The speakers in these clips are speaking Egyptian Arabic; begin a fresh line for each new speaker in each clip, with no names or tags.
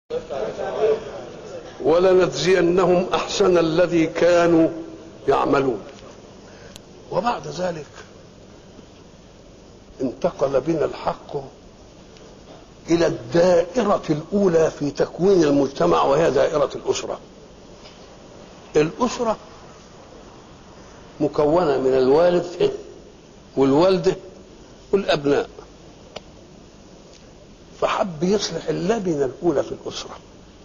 ولنجزينهم احسن الذي كانوا يعملون وبعد ذلك انتقل بنا الحق الى الدائره الاولى في تكوين المجتمع وهي دائره الاسره الاسره مكونه من الوالد والوالده والابناء فحب يصلح اللبنه الاولى في الاسره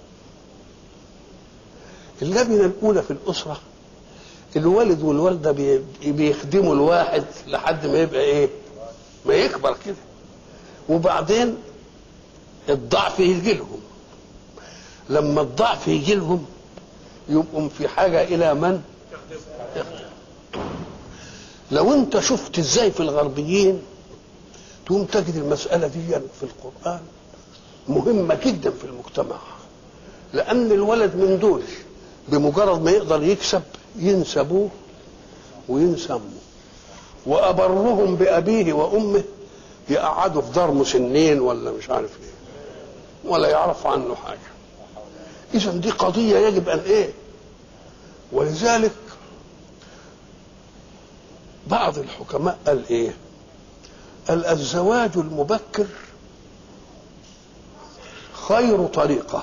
اللبنه الاولى في الاسره الوالد والوالده بي- بيخدموا الواحد لحد ما يبقى ايه ما يكبر كده وبعدين الضعف يجي لهم لما الضعف يجي لهم يبقوا في حاجه الى من يخدم لو انت شفت ازاي في الغربيين تقوم تجد المساله دي في القران مهمه جدا في المجتمع لان الولد من دول بمجرد ما يقدر يكسب ينسى ابوه وينسى امه وابرهم بابيه وامه يقعدوا في دار مسنين ولا مش عارف ايه ولا يعرف عنه حاجه اذا دي قضيه يجب ان ايه ولذلك بعض الحكماء قال ايه قال الزواج المبكر خير طريقه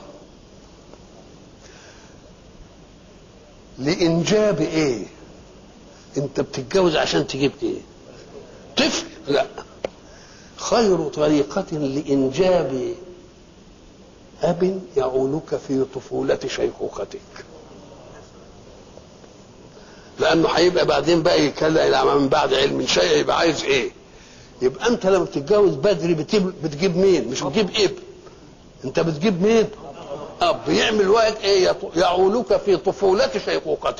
لانجاب ايه انت بتتجوز عشان تجيب ايه طفل لا خير طريقة لإنجاب أب يعولك في طفولة شيخوختك لأنه هيبقى بعدين بقى يتكلم من بعد علم شيء يبقى عايز إيه؟ يبقى أنت لما بتتجوز بدري بتجيب, بتجيب مين؟ مش بتجيب ابن أنت بتجيب مين؟ أب يعمل وقت إيه؟ يط- يعولك في طفولة شيخوختك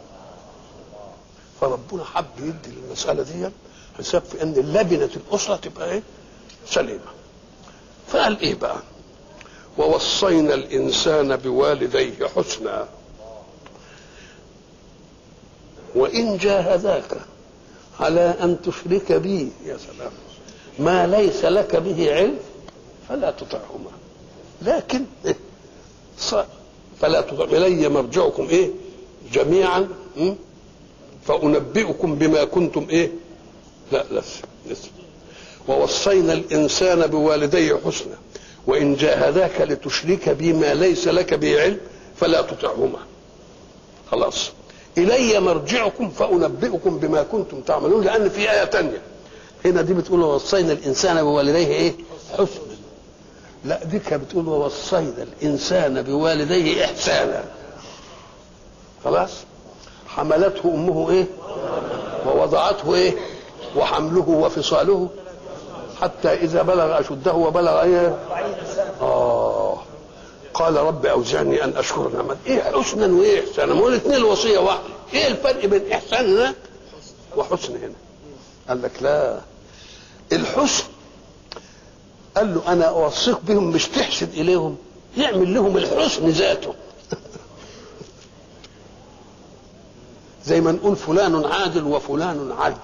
فربنا حب يدي للمسألة دي حساب في ان لبنه الاسره تبقى ايه سليمه فقال ايه بقى ووصينا الانسان بوالديه حسنا وان جاهداك على ان تشرك بي يا سلام ما ليس لك به علم فلا تطعهما لكن إيه؟ ص- فلا تطع الي مرجعكم ايه جميعا م? فانبئكم بما كنتم ايه لا لسه لسه ووصينا الانسان بوالديه حسنا وان جاهداك لتشرك بي ما ليس لك به علم فلا تطعهما خلاص الي مرجعكم فانبئكم بما كنتم تعملون لان في ايه تانية هنا دي بتقول ووصينا الانسان بوالديه ايه حسنا لا دي كانت بتقول ووصينا الانسان بوالديه احسانا خلاص حملته امه ايه ووضعته ايه وحمله وفصاله حتى اذا بلغ اشده وبلغ ايه اه قال رب اوزعني ان اشكر نعمت ايه حسنا وايه احسانا ما هو الاثنين الوصيه واحده ايه الفرق بين احسان هناك وحسن هنا قال لك لا الحسن قال له انا اوصيك بهم مش تحسد اليهم يعمل لهم الحسن ذاته زي ما نقول فلان عادل وفلان عدل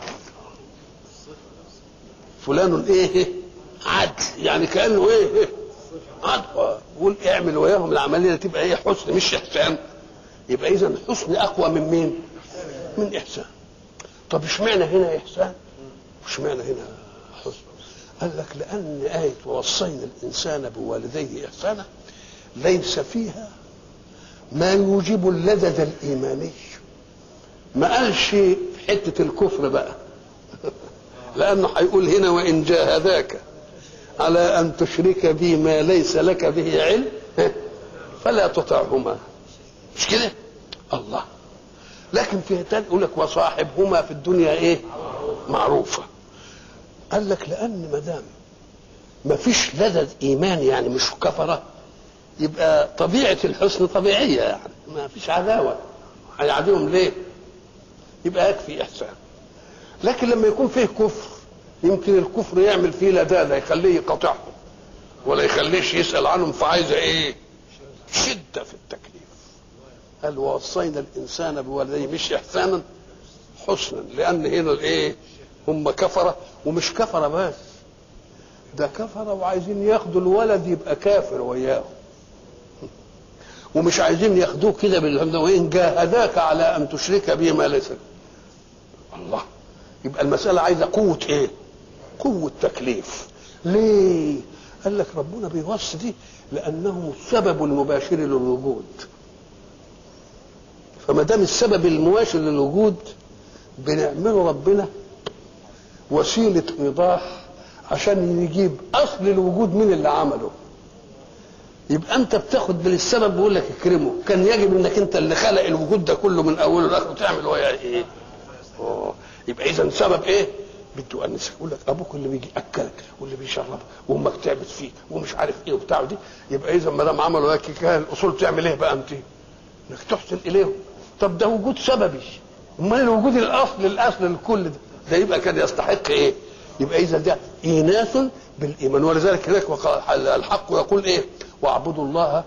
فلان ايه عدل يعني كانه ايه عدل قول اعمل وياهم العمليه تبقى ايه حسن مش احسان يبقى اذا حسن اقوى من مين من احسان طب اشمعنى هنا احسان واشمعنى هنا حسن قال لك لان ايه ووصينا الانسان بوالديه احسانا ليس فيها ما يوجب اللذذ الايماني ما قالش في حته الكفر بقى لانه هيقول هنا وان جاهداك على ان تشرك بي ما ليس لك به علم فلا تطعهما مش كده الله لكن في تاني يقول لك وصاحبهما في الدنيا ايه معروفه قال لك لان ما دام ما فيش لذذ ايمان يعني مش كفره يبقى طبيعه الحسن طبيعيه يعني ما فيش عداوه هيعاديهم ليه يبقى يكفي احسان لكن لما يكون فيه كفر يمكن الكفر يعمل فيه لذاذه يخليه يقاطعهم ولا يخليش يسال عنهم فعايزه ايه شده في التكليف قال ووصينا الانسان بوالديه مش احسانا حسنا لان هنا الايه هم كفره ومش كفره بس ده كفره وعايزين ياخدوا الولد يبقى كافر وياهم ومش عايزين ياخدوه كده بالهم ده وان جاهداك على ان تشرك بي ما ليس الله يبقى المساله عايزه قوه ايه قوه تكليف ليه قال لك ربنا بيوصي دي لانه السبب المباشر للوجود فما دام السبب المباشر للوجود بنعمله ربنا وسيله ايضاح عشان يجيب اصل الوجود من اللي عمله يبقى انت بتاخد من السبب بيقول لك اكرمه كان يجب انك انت اللي خلق الوجود ده كله من اوله لاخره تعمل وياه ايه أوه. يبقى اذا سبب ايه بده انسك يقول لك ابوك اللي بيجي اكلك واللي بيشربك وامك تعبت فيك ومش عارف ايه وبتاع دي يبقى اذا ما دام عملوا هيك كان الاصول تعمل ايه بقى انت؟ انك تحسن اليهم طب ده وجود سببي امال الوجود الاصل الاصل الكل ده ده يبقى كان يستحق ايه؟ يبقى اذا ده ايناس بالايمان ولذلك هناك الحق يقول ايه؟ واعبدوا الله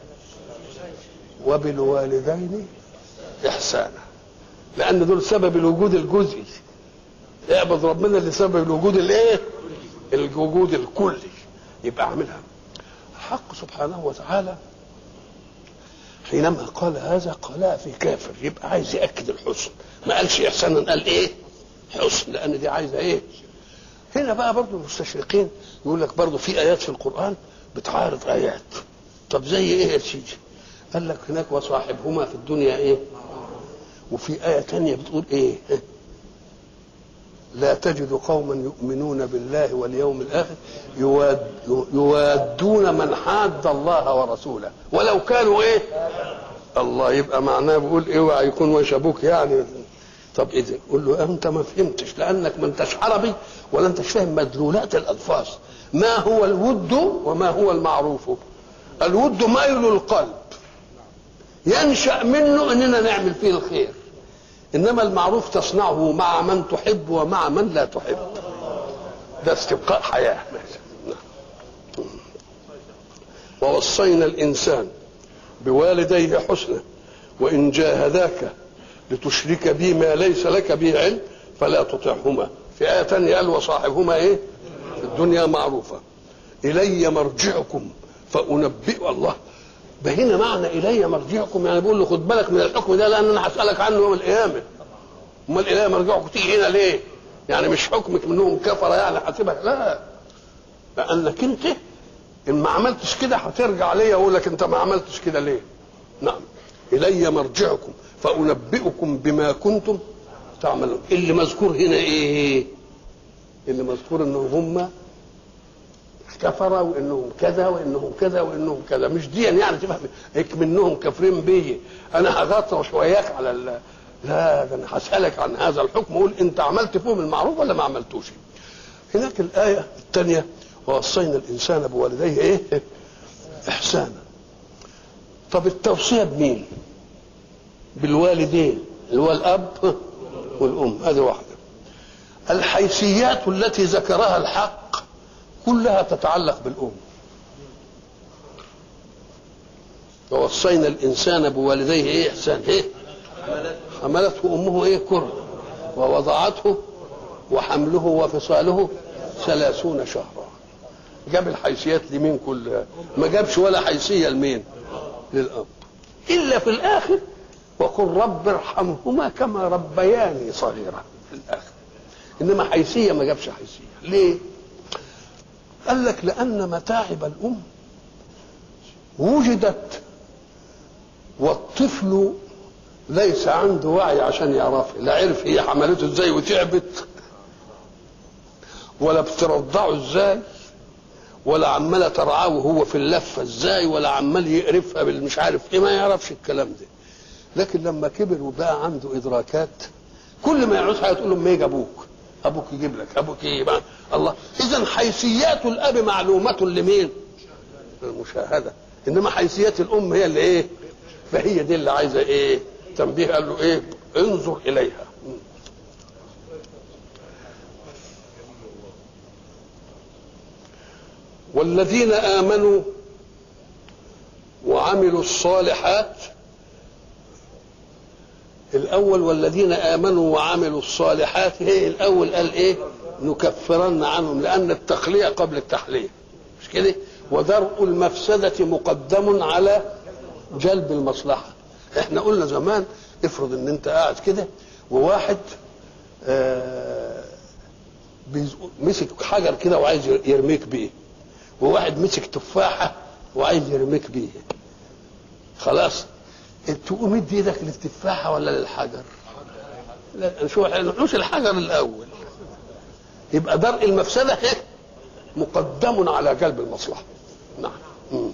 وبالوالدين احسانا لان دول سبب الوجود الجزئي اعبد ربنا اللي سبب الوجود الايه الوجود الكلي يبقى اعملها الحق سبحانه وتعالى حينما قال هذا قالها في كافر يبقى عايز ياكد الحسن ما قالش احسانا قال ايه حسن لان دي عايزه ايه هنا بقى برضو المستشرقين يقول لك برضو في ايات في القران بتعارض ايات طب زي ايه يا سيدي قال لك هناك وصاحبهما في الدنيا ايه وفي آية تانية بتقول إيه لا تجد قوما يؤمنون بالله واليوم الآخر يواد يوادون من حاد الله ورسوله ولو كانوا إيه الله يبقى معناه بيقول اوعى يكون وش ابوك يعني طب اذا قول له انت ما فهمتش لانك ما انتش عربي ولا انتش فاهم مدلولات الالفاظ ما هو الود وما هو المعروف الود ميل القلب ينشا منه اننا نعمل فيه الخير انما المعروف تصنعه مع من تحب ومع من لا تحب ده استبقاء حياه ووصينا الانسان بوالديه حسنا وان جاهداك لتشرك بي ما ليس لك به علم فلا تطعهما في آية تانية قال وصاحبهما إيه؟ في الدنيا معروفة إلي مرجعكم فأنبئ الله ده هنا معنى إلي مرجعكم يعني بيقول له خد بالك من الحكم ده لأن أنا هسألك عنه يوم القيامة أمال إلي مرجعكم تيجي هنا ليه؟ يعني مش حكمك منهم كفرة يعني حاسبك لا لأنك أنت إن ما عملتش كده هترجع ليا أقول لك أنت ما عملتش كده ليه؟ نعم إلي مرجعكم فأنبئكم بما كنتم تعملون اللي مذكور هنا ايه اللي مذكور انهم هم كفروا وانهم كذا وانهم كذا وانهم كذا مش دي يعني تفهم منهم كافرين بي انا هغطرش وياك على ال... لا ده انا هسالك عن هذا الحكم قول انت عملت فيهم المعروف ولا ما عملتوش هناك الايه الثانيه ووصينا الانسان بوالديه ايه احسانا طب التوصيه بمين بالوالدين اللي هو الاب والام هذه واحده الحيثيات التي ذكرها الحق كلها تتعلق بالام ووصينا الانسان بوالديه ايه احسان ايه حملته امه ايه كر ووضعته وحمله وفصاله ثلاثون شهرا جاب الحيثيات لمين كلها ما جابش ولا حيثيه لمين للاب الا في الاخر وقل رب ارحمهما كما ربياني صغيرا في الاخر انما حيثيه ما جابش حيثيه ليه قال لك لان متاعب الام وجدت والطفل ليس عنده وعي عشان يعرفها لا عرف هي حملته ازاي وتعبت ولا بترضعه ازاي ولا عماله ترعاه وهو في اللفه ازاي ولا عمال يقرفها بالمش عارف ايه ما يعرفش الكلام ده لكن لما كبر وبقى عنده ادراكات كل ما يعوز حاجه تقول له ما يجي ابوك ابوك يجيب لك ابوك يجيب الله اذا حيثيات الاب معلومه لمين المشاهده انما حيثيات الام هي اللي ايه فهي دي اللي عايزه ايه تنبيه قال له ايه انظر اليها والذين امنوا وعملوا الصالحات الاول والذين امنوا وعملوا الصالحات هي الاول قال ايه نكفرن عنهم لان التخليه قبل التحليه مش كده ودرء المفسده مقدم على جلب المصلحه احنا قلنا زمان افرض ان انت قاعد كده وواحد آه بيز- مسك حجر كده وعايز يرميك بيه وواحد مسك تفاحه وعايز يرميك بيه خلاص تقوم ادي ايدك للتفاحه ولا للحجر لا شو نحوش الحجر الاول يبقى درء المفسده إيه؟ مقدم على جلب المصلحه نعم مم.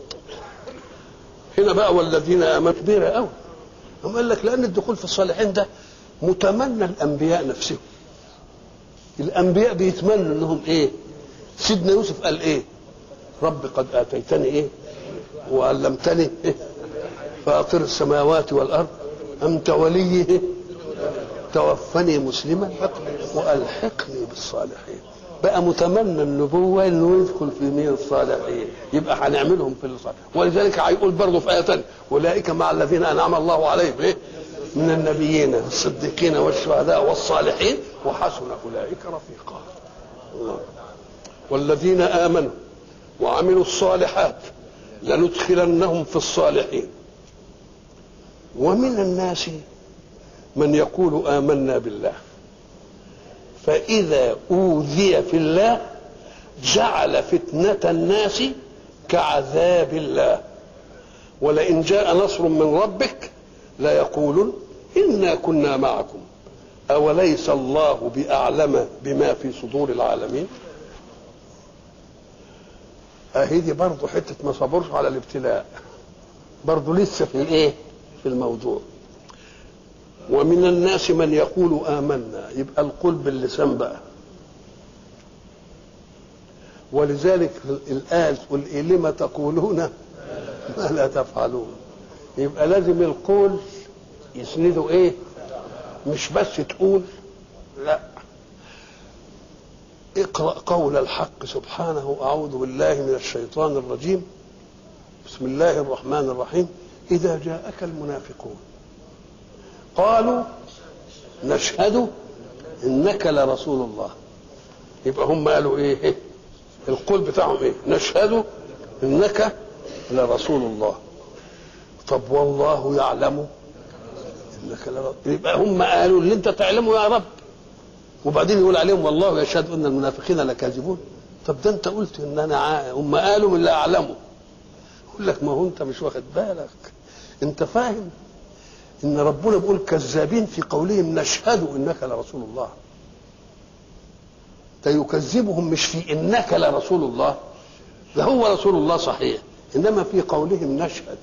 هنا بقى والذين امنوا كبيره قوي هم قال لك لان الدخول في الصالحين ده متمنى الانبياء نفسهم الانبياء بيتمنوا انهم ايه سيدنا يوسف قال ايه رب قد اتيتني ايه وعلمتني إيه؟ فاطر السماوات والارض انت ولي إيه؟ توفني مسلما والحقني بالصالحين بقى متمنى النبوه انه يدخل في مين الصالحين يبقى هنعملهم في الصالحين ولذلك هيقول برضه في ايه ثانيه اولئك مع الذين انعم الله عليهم ايه من النبيين الصديقين والشهداء والصالحين وحسن اولئك رفيقا الله. والذين امنوا وعملوا الصالحات لندخلنهم في الصالحين ومن الناس من يقول آمنا بالله فإذا أوذي في الله جعل فتنة الناس كعذاب الله ولئن جاء نصر من ربك ليقولن إنا كنا معكم أوليس الله بأعلم بما في صدور العالمين أهي دي برضه حتة ما صبرش على الابتلاء برضه لسه في الايه في الموضوع ومن الناس من يقول آمنا يبقى القول باللسان بقى ولذلك الآية تقول إيه لما تقولون ما لا تفعلون يبقى لازم القول يسنده ايه مش بس تقول لا اقرأ قول الحق سبحانه أعوذ بالله من الشيطان الرجيم بسم الله الرحمن الرحيم إذا جاءك المنافقون قالوا نشهد إنك لرسول الله يبقى هم قالوا إيه القول بتاعهم إيه نشهد إنك لرسول الله طب والله يعلم إنك لرسول يبقى هم قالوا اللي أنت تعلمه يا رب وبعدين يقول عليهم والله يشهد ان المنافقين لكاذبون طب ده انت قلت ان انا عا... هم قالوا من لا اعلمه يقول لك ما هو انت مش واخد بالك انت فاهم ان ربنا بيقول كذابين في قولهم نشهد انك لرسول الله ده يكذبهم مش في انك لرسول الله ده هو رسول الله صحيح انما في قولهم نشهد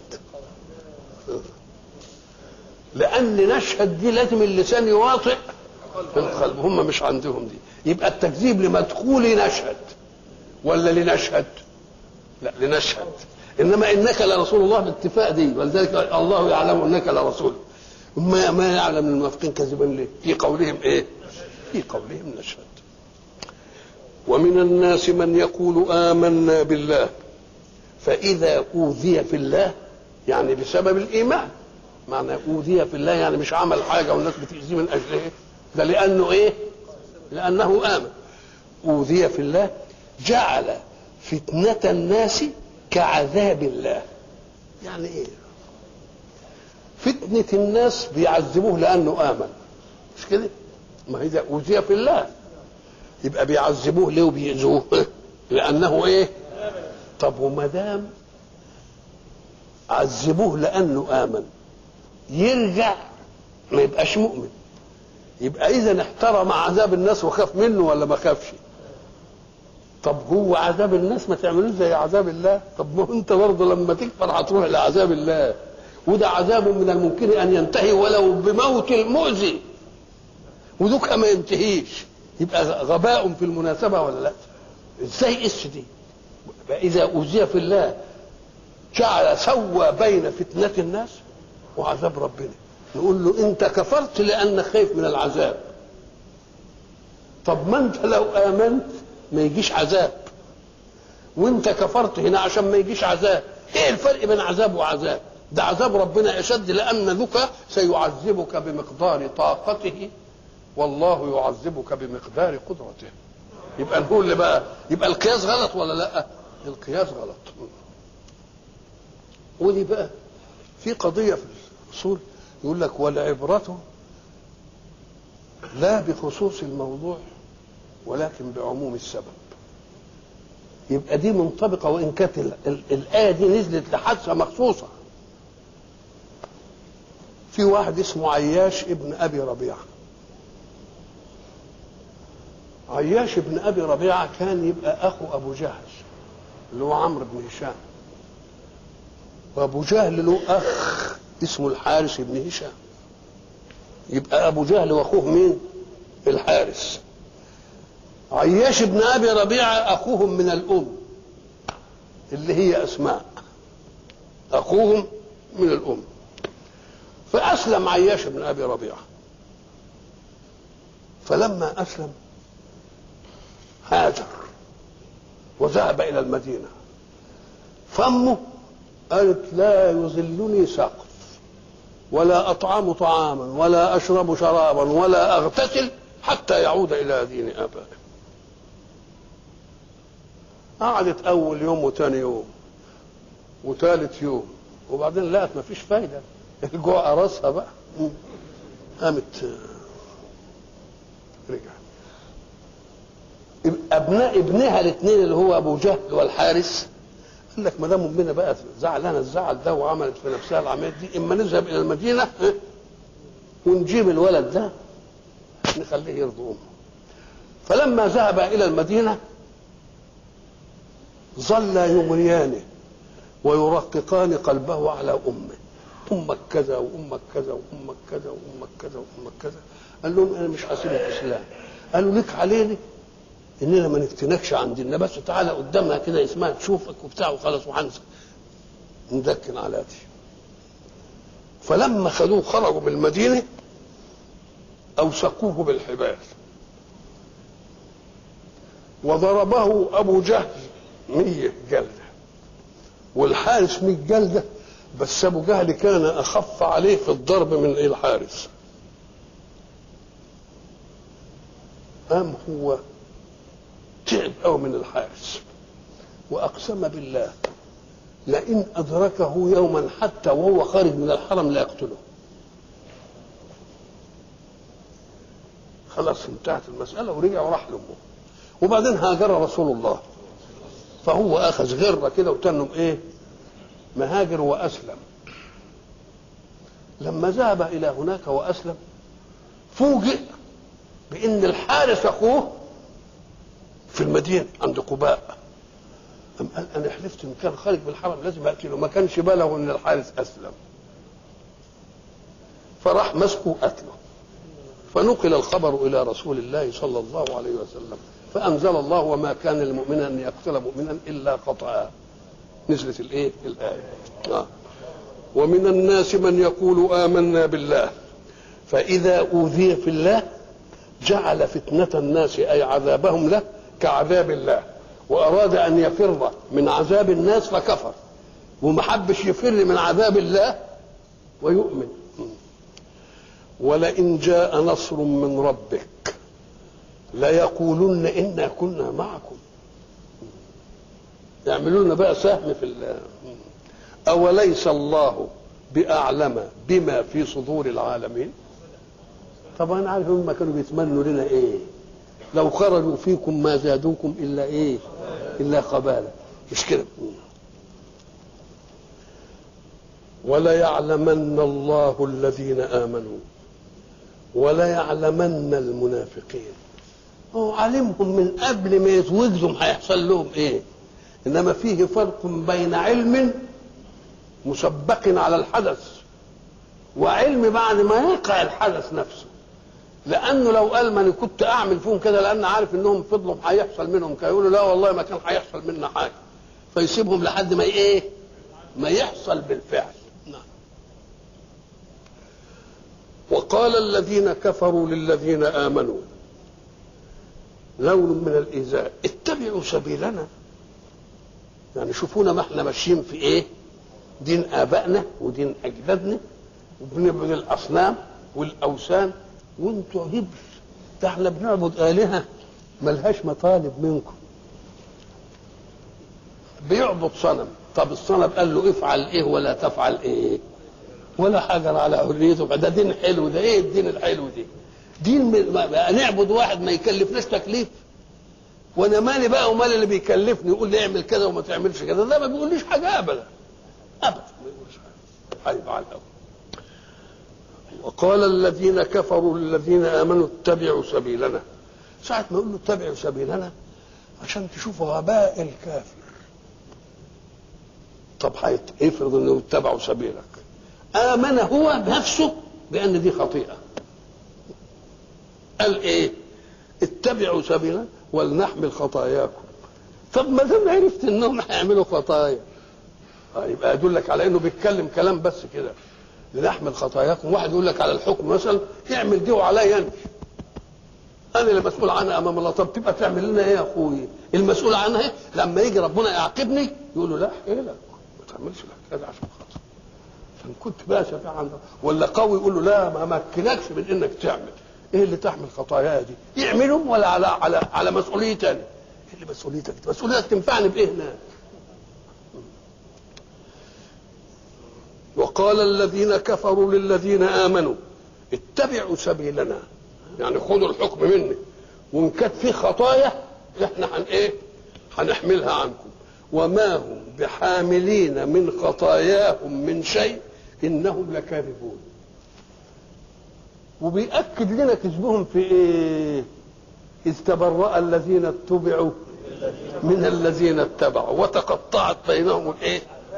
لان نشهد دي لازم اللسان يواطئ القلب هم مش عندهم دي يبقى التكذيب لمدخول نشهد ولا لنشهد لا لنشهد انما انك لرسول الله باتفاق دي ولذلك الله يعلم انك لرسول ما ما يعلم المنافقين كذبا ليه في قولهم ايه في قولهم نشهد ومن الناس من يقول آمنا بالله فإذا أوذي في الله يعني بسبب الإيمان معنى أوذي في الله يعني مش عمل حاجة والناس بتأذيه من أجله إيه؟ ده لأنه إيه؟ لأنه آمن أوذي في الله جعل فتنة الناس كعذاب الله يعني إيه؟ فتنة الناس بيعذبوه لأنه آمن مش كده؟ ما هي ده أوذي في الله يبقى بيعذبوه ليه وبيأذوه؟ لأنه إيه؟ طب وما دام عذبوه لأنه آمن يرجع ما يبقاش مؤمن يبقى اذا احترم عذاب الناس وخاف منه ولا ما خافش طب هو عذاب الناس ما تعملوش زي عذاب الله طب ما انت برضه لما تكفر هتروح لعذاب الله وده عذاب من الممكن ان ينتهي ولو بموت المؤذي وذوك ما ينتهيش يبقى غباء في المناسبه ولا لا ازاي اس دي اذا اوذي في الله جعل سوى بين فتنه الناس وعذاب ربنا نقول له انت كفرت لانك خايف من العذاب طب ما انت لو امنت ما يجيش عذاب وانت كفرت هنا عشان ما يجيش عذاب ايه الفرق بين عذاب وعذاب ده عذاب ربنا اشد لان ذك سيعذبك بمقدار طاقته والله يعذبك بمقدار قدرته يبقى نقول اللي بقى يبقى القياس غلط ولا لا القياس غلط ودي بقى في قضيه في الاصول يقول لك والعبره لا بخصوص الموضوع ولكن بعموم السبب يبقى دي منطبقه وان كانت ال- ال- الايه دي نزلت لحادثه مخصوصه في واحد اسمه عياش ابن ابي ربيعه عياش ابن ابي ربيعه كان يبقى اخو ابو جهل اللي هو عمرو بن هشام وابو جهل له اخ اسمه الحارث بن هشام يبقى ابو جهل واخوه مين الحارث عياش بن ابي ربيعه اخوهم من الام اللي هي اسماء اخوهم من الام فاسلم عياش بن ابي ربيعه فلما اسلم هاجر وذهب الى المدينه فامه قالت لا يذلني سقف ولا اطعم طعاما ولا اشرب شرابا ولا اغتسل حتى يعود الى دين ابائه قعدت اول يوم وثاني يوم وثالث يوم وبعدين لقت ما فيش فايده الجوع قرصها بقى قامت رجع ابناء ابنها الاثنين اللي هو ابو جهل والحارث قال لك ما دام امنا بقى زعلانه الزعل ده وعملت في نفسها العمليه دي اما نذهب الى المدينه اه، ونجيب الولد ده نخليه يرضي امه فلما ذهب الى المدينه ظل يمريانه ويرققان قلبه على امه امك كذا وامك كذا وامك كذا وامك كذا وامك كذا قال لهم انا مش هسيب الاسلام قالوا لك علينا اننا ما نفتنكش عن ديننا بس تعالى قدامها كده اسمها تشوفك وبتاع وخلاص وهنسى ندكن على دي فلما خدوه خرجوا من المدينه اوثقوه بالحبال وضربه ابو جهل مية جلده والحارس مية جلده بس ابو جهل كان اخف عليه في الضرب من الحارس قام هو تعب قوي من الحارس واقسم بالله لئن ادركه يوما حتى وهو خارج من الحرم لا يقتله خلاص انتهت المساله ورجع وراح لامه وبعدين هاجر رسول الله فهو اخذ غره كده وتنم ايه مهاجر واسلم لما ذهب الى هناك واسلم فوجئ بان الحارس اخوه في المدينه عند قباء أم قال انا حلفت ان كان خارج من الحرم لازم اقتله ما كانش بلغه ان الحارس اسلم فراح مسكه قتله فنقل الخبر الى رسول الله صلى الله عليه وسلم فانزل الله وما كان للمؤمن ان يقتل مؤمنا الا خطأ نزلت الايه الايه آه. ومن الناس من يقول امنا بالله فاذا اوذي في الله جعل فتنه الناس اي عذابهم له كعذاب الله واراد ان يفر من عذاب الناس فكفر وما حبش يفر من عذاب الله ويؤمن ولئن جاء نصر من ربك ليقولن انا كنا معكم يعملوا لنا بقى سهم في ال- اوليس الله باعلم بما في صدور العالمين طبعا انا عارف هم كانوا بيتمنوا لنا ايه لو خرجوا فيكم ما زادوكم الا ايه الا خبالا مش كده ولا يعلمن الله الذين امنوا ولا يعلمن المنافقين هو علمهم من قبل ما يتوجدوا هيحصل لهم ايه انما فيه فرق بين علم مسبق على الحدث وعلم بعد ما يقع الحدث نفسه لانه لو قال ما انا كنت اعمل فيهم كده لان عارف انهم فضلوا هيحصل منهم كده يقولوا لا والله ما كان هيحصل منا حاجه فيسيبهم لحد ما ايه ما يحصل بالفعل نعم وقال الذين كفروا للذين امنوا لون من الايذاء اتبعوا سبيلنا يعني شوفونا ما احنا ماشيين في ايه دين ابائنا ودين اجدادنا وبنعبد الاصنام والاوثان وانتوا هبل ده احنا بنعبد الهه ملهاش مطالب منكم بيعبد صنم طب الصنم قال له افعل ايه ولا تفعل ايه ولا حجر على حريته ده دين حلو ده ايه الدين الحلو ده دين م- ما- ما- نعبد واحد ما يكلفناش تكليف وانا مالي بقى ومال اللي بيكلفني يقول لي اعمل كذا وما تعملش كذا ده ما بيقوليش حاجه ابدا ابدا ما يقولش حاجه هيبقى على الأول. وقال الذين كفروا للذين امنوا اتبعوا سبيلنا ساعة ما يقول له اتبعوا سبيلنا عشان تشوفوا غباء الكافر طب هيت- افرض انه اتبعوا سبيلك امن هو بنفسه بان دي خطيئه قال ايه اتبعوا سبيلنا ولنحمل خطاياكم طب ما دام عرفت انهم هيعملوا خطايا آه، يبقى يدلك على انه بيتكلم كلام بس كده لنحمل خطاياكم واحد يقول لك على الحكم مثلا اعمل دي وعليا انت انا اللي مسؤول عنها امام الله طب تبقى تعمل لنا ايه يا اخوي المسؤول عنها إيه؟ لما يجي ربنا يعاقبني يقول له لا احكي لك ما تعملش لك كذا عشان خاطر عشان كنت بقى شفيع عنده ولا قوي يقول له لا ما مكنكش من انك تعمل ايه اللي تحمل خطاياي دي يعملهم ولا على على على مسؤوليه تاني ايه اللي مسؤوليتك دي؟ مسؤوليتك تنفعني بايه هناك وقال الذين كفروا للذين امنوا اتبعوا سبيلنا يعني خذوا الحكم مني وان كانت في خطايا احنا هن ايه هنحملها عنكم وما هم بحاملين من خطاياهم من شيء انهم لكاذبون وبيأكد لنا كذبهم في ايه اذ تبرأ الذين اتبعوا من الذين اتبعوا وتقطعت بينهم الايه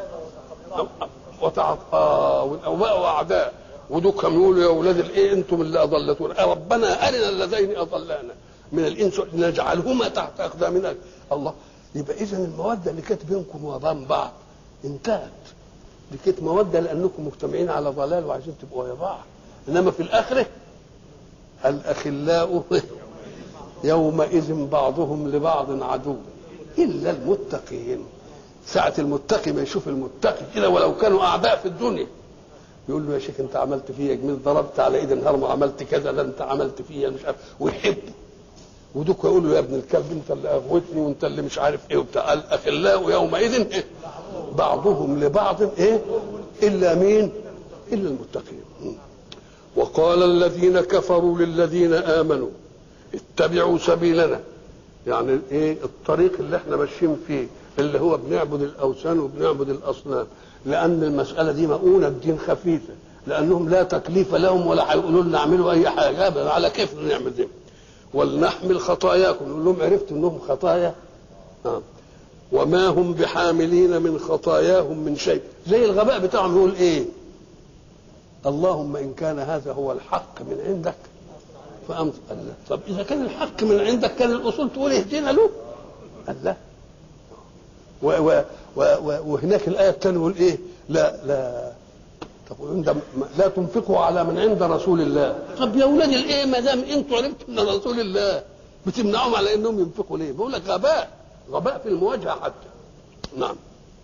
وتعط اه وبقوا اعداء ودول كانوا يقولوا يا اولاد الايه انتم اللي اضلتونا آه ربنا ارنا اللذين اضلانا من الانس نجعلهما تحت اقدامنا الله يبقى اذا الموده اللي كانت بينكم وبين بعض انتهت دي كانت موده لانكم مجتمعين على ضلال وعايزين تبقوا ويا بعض انما في الاخره الاخلاء يومئذ بعضهم لبعض عدو الا المتقين ساعة المتقي ما يشوف المتقي كده ولو كانوا أعداء في الدنيا يقول له يا شيخ أنت عملت فيا جميل ضربت على إيد النهار ما عملت كذا لا أنت عملت فيا مش عارف ويحبه ودوك يقول له يا ابن الكلب أنت اللي أغوتني وأنت اللي مش عارف إيه وبتاع الأخلاء يومئذ إيه؟ بعضهم لبعض إيه إلا مين إلا المتقين وقال الذين كفروا للذين آمنوا اتبعوا سبيلنا يعني ايه الطريق اللي احنا ماشيين فيه اللي هو بنعبد الاوثان وبنعبد الاصنام لان المساله دي مؤونه بدين خفيفه لانهم لا تكليف لهم ولا هيقولوا لنا اعملوا اي حاجه ابدا على كيف نعمل دي ولنحمل خطاياكم نقول لهم عرفتوا انهم خطايا آه. وما هم بحاملين من خطاياهم من شيء زي الغباء بتاعهم يقول ايه اللهم ان كان هذا هو الحق من عندك فأمط قال لا طب إذا كان الحق من عندك كان الأصول تقول اهدنا له قال لا و و و و وهناك الآية الثانية يقول إيه لا لا طب عند لا تنفقوا على من عند رسول الله طب يا أولاد الإيه ما دام أنتوا عرفتوا من رسول الله بتمنعهم على إنهم ينفقوا ليه؟ بقول لك غباء غباء في المواجهة حتى نعم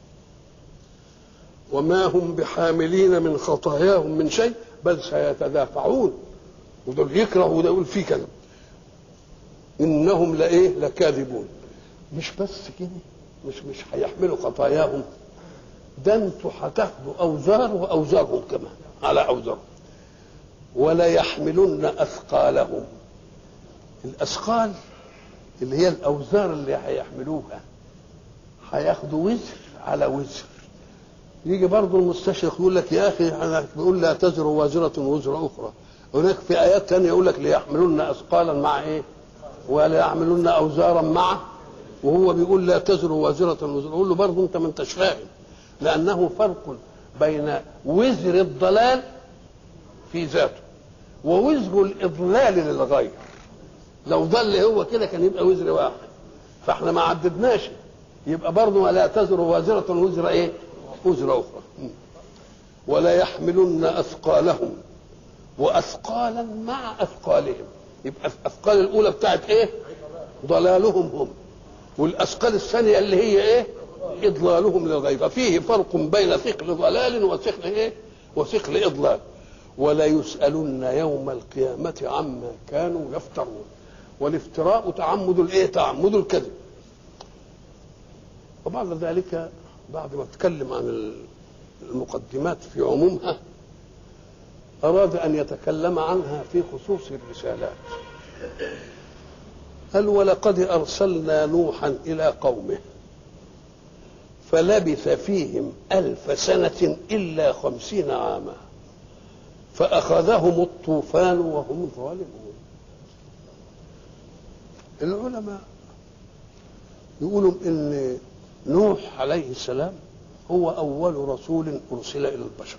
وما هم بحاملين من خطاياهم من شيء بل سيتدافعون ودول يكرهوا وده يقول فيه كذا انهم لايه لكاذبون مش بس كده مش مش هيحملوا خطاياهم ده انتوا هتاخدوا اوزار واوزارهم كمان على اوزارهم ولا يحملن اثقالهم الاثقال اللي هي الاوزار اللي هيحملوها هياخدوا وزر على وزر يجي برضه المستشرق يقول لك يا اخي انا بيقول لا تزر وازره وزر اخرى هناك في ايات ثانيه يقول لك ليحملن اثقالا مع ايه؟ ولا يحملن اوزارا مع وهو بيقول لا تزر وازره وزر يقول له برضه انت ما انتش فاهم لانه فرق بين وزر الضلال في ذاته ووزر الاضلال للغير لو ضل هو كده كان يبقى وزر واحد فاحنا ما عددناش يبقى برضه ولا تزر وازره وزر ايه؟ وزر اخرى ولا يحملن اثقالهم واثقالا مع اثقالهم يبقى الاثقال الاولى بتاعت ايه ضلالهم هم والاثقال الثانيه اللي هي ايه اضلالهم للغير ففيه فرق بين ثقل ضلال وثقل ايه وثقل اضلال ولا يسالن يوم القيامه عما كانوا يفترون والافتراء تعمد الايه تعمد الكذب وبعد ذلك بعد ما اتكلم عن المقدمات في عمومها أراد أن يتكلم عنها في خصوص الرسالات قال ولقد أرسلنا نوحا إلى قومه فلبث فيهم ألف سنة إلا خمسين عاما فأخذهم الطوفان وهم ظالمون العلماء يقولوا إن نوح عليه السلام هو أول رسول أرسل إلى البشر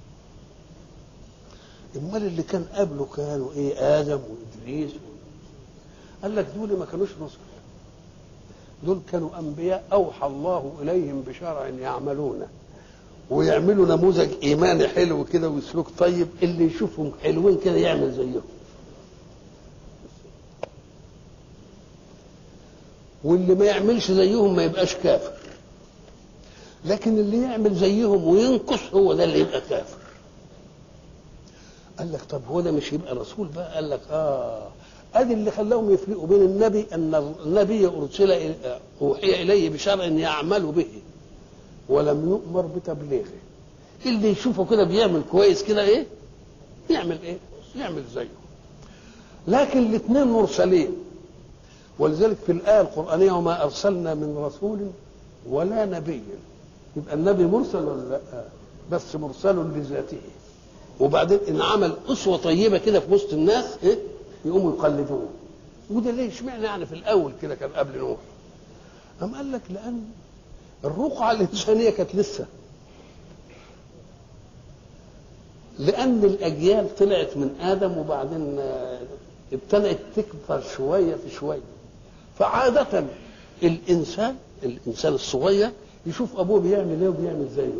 امال اللي كان قبله كانوا ايه ادم وادريس قال لك دول ما كانوش رسل دول كانوا انبياء اوحى الله اليهم بشرع يعملونه ويعملوا نموذج ايماني حلو كده وسلوك طيب اللي يشوفهم حلوين كده يعمل زيهم واللي ما يعملش زيهم ما يبقاش كافر لكن اللي يعمل زيهم وينقص هو ده اللي يبقى كافر قال لك طب هو ده مش يبقى رسول بقى قال لك اه ادي اللي خلاهم يفرقوا بين النبي ان النبي ارسل اوحي اليه بشرع يعمل به ولم يؤمر بتبليغه اللي يشوفه كده بيعمل كويس كده ايه يعمل ايه يعمل زيه لكن الاثنين مرسلين ولذلك في الآية القرآنية وما أرسلنا من رسول ولا نبي يبقى النبي مرسل ولا لا بس مرسل لذاته وبعدين ان عمل اسوه طيبه كده في وسط الناس ايه يقوموا يقلدوه وده ليه اشمعنى يعني في الاول كده كان قبل نوح قام قال لك لان الرقعه الانسانيه كانت لسه لان الاجيال طلعت من ادم وبعدين ابتدات تكبر شويه في شويه فعاده الانسان الانسان الصغير يشوف ابوه بيعمل ايه وبيعمل زيه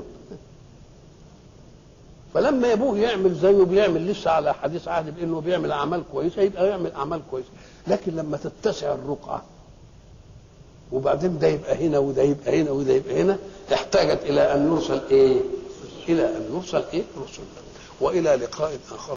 فلما ابوه يعمل زيه بيعمل لسه على حديث عهد بانه بيعمل اعمال كويسه يبقى يعمل اعمال كويسه لكن لما تتسع الرقعه وبعدين ده يبقى هنا وده يبقى هنا وده يبقى هنا احتاجت الى ان يرسل ايه؟ الى ان يرسل ايه؟ رسل والى لقاء اخر